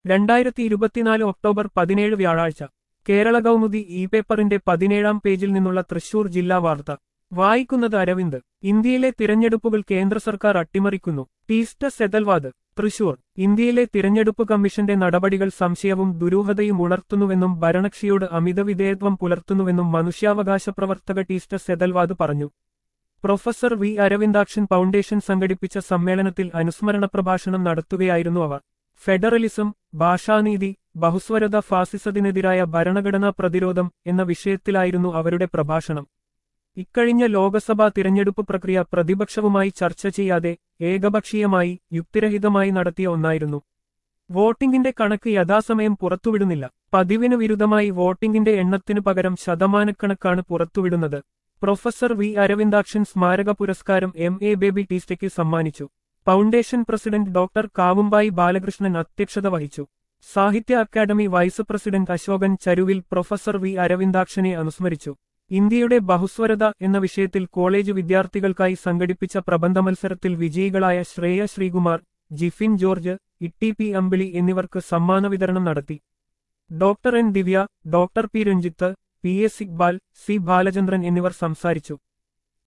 രണ്ടായിരത്തി ഇരുപത്തിനാല് ഒക്ടോബർ പതിനേഴ് വ്യാഴാഴ്ച കേരള കൗമുദി ഇ പേപ്പറിന്റെ പതിനേഴാം പേജിൽ നിന്നുള്ള തൃശൂർ ജില്ലാ വാർത്ത വായിക്കുന്നത് അരവിന്ദ് ഇന്ത്യയിലെ തിരഞ്ഞെടുപ്പുകൾ കേന്ദ്ര സർക്കാർ അട്ടിമറിക്കുന്നു ടീസ്റ്റ് സെതൽവാദ് തൃശൂർ ഇന്ത്യയിലെ തിരഞ്ഞെടുപ്പ് കമ്മീഷന്റെ നടപടികൾ സംശയവും ദുരൂഹതയും ഉണർത്തുന്നുവെന്നും ഭരണകക്ഷിയോട് അമിത വിധേയത്വം പുലർത്തുന്നുവെന്നും മനുഷ്യാവകാശ പ്രവർത്തക ടീസ്റ്റ് സെതൽവാദ് പറഞ്ഞു പ്രൊഫസർ വി അരവിന്ദാക്ഷൻ ഫൗണ്ടേഷൻ സംഘടിപ്പിച്ച സമ്മേളനത്തിൽ അനുസ്മരണ പ്രഭാഷണം നടത്തുകയായിരുന്നു അവർ ഫെഡറലിസം ഭാഷാനീതി ബഹുസ്വരത ഫാസിസത്തിനെതിരായ ഭരണഘടനാ പ്രതിരോധം എന്ന വിഷയത്തിലായിരുന്നു അവരുടെ പ്രഭാഷണം ഇക്കഴിഞ്ഞ ലോക്സഭാ തിരഞ്ഞെടുപ്പ് പ്രക്രിയ പ്രതിപക്ഷവുമായി ചർച്ച ചെയ്യാതെ ഏകപക്ഷീയമായി യുക്തിരഹിതമായി നടത്തിയ ഒന്നായിരുന്നു വോട്ടിംഗിന്റെ കണക്ക് യഥാസമയം പുറത്തുവിടുന്നില്ല പതിവിന് വിരുദ്ധമായി വോട്ടിംഗിന്റെ എണ്ണത്തിനു പകരം ശതമാനക്കണക്കാണ് പുറത്തുവിടുന്നത് പ്രൊഫസർ വി അരവിന്ദാക്ഷൻ സ്മാരക പുരസ്കാരം എം എ ബേബി ടീസ്റ്റയ്ക്ക് സമ്മാനിച്ചു foundation president doctor Kavumbayi Balakrishnan അധ്യക്ഷത വഹിച്ചു Sahitya Akademi vice president Ashokan Charuvil professor V അരവിന്ദാക്ഷനെ അനുസ്മരിച്ചു ഇന്ത്യയുടെ ബഹുസ്വരത എന്ന വിഷയത്തിൽ കോളേജ് വിദ്യാർത്ഥികൾക്കായി സംഘടിപ്പിച്ച പ്രബന്ധ മത്സരത്തിൽ വിജയികളായ ശ്രേയ ശ്രീകുമാർ ജിഫിൻ ജോർജ് ഇട്ടി പി അമ്പിളി എന്നിവർക്ക് സമ്മാന വിതരണം നടത്തി doctor N Divya doctor P Ranjith P S Iqbal C Balachandran എന്നിവർ സംസാരിച്ചു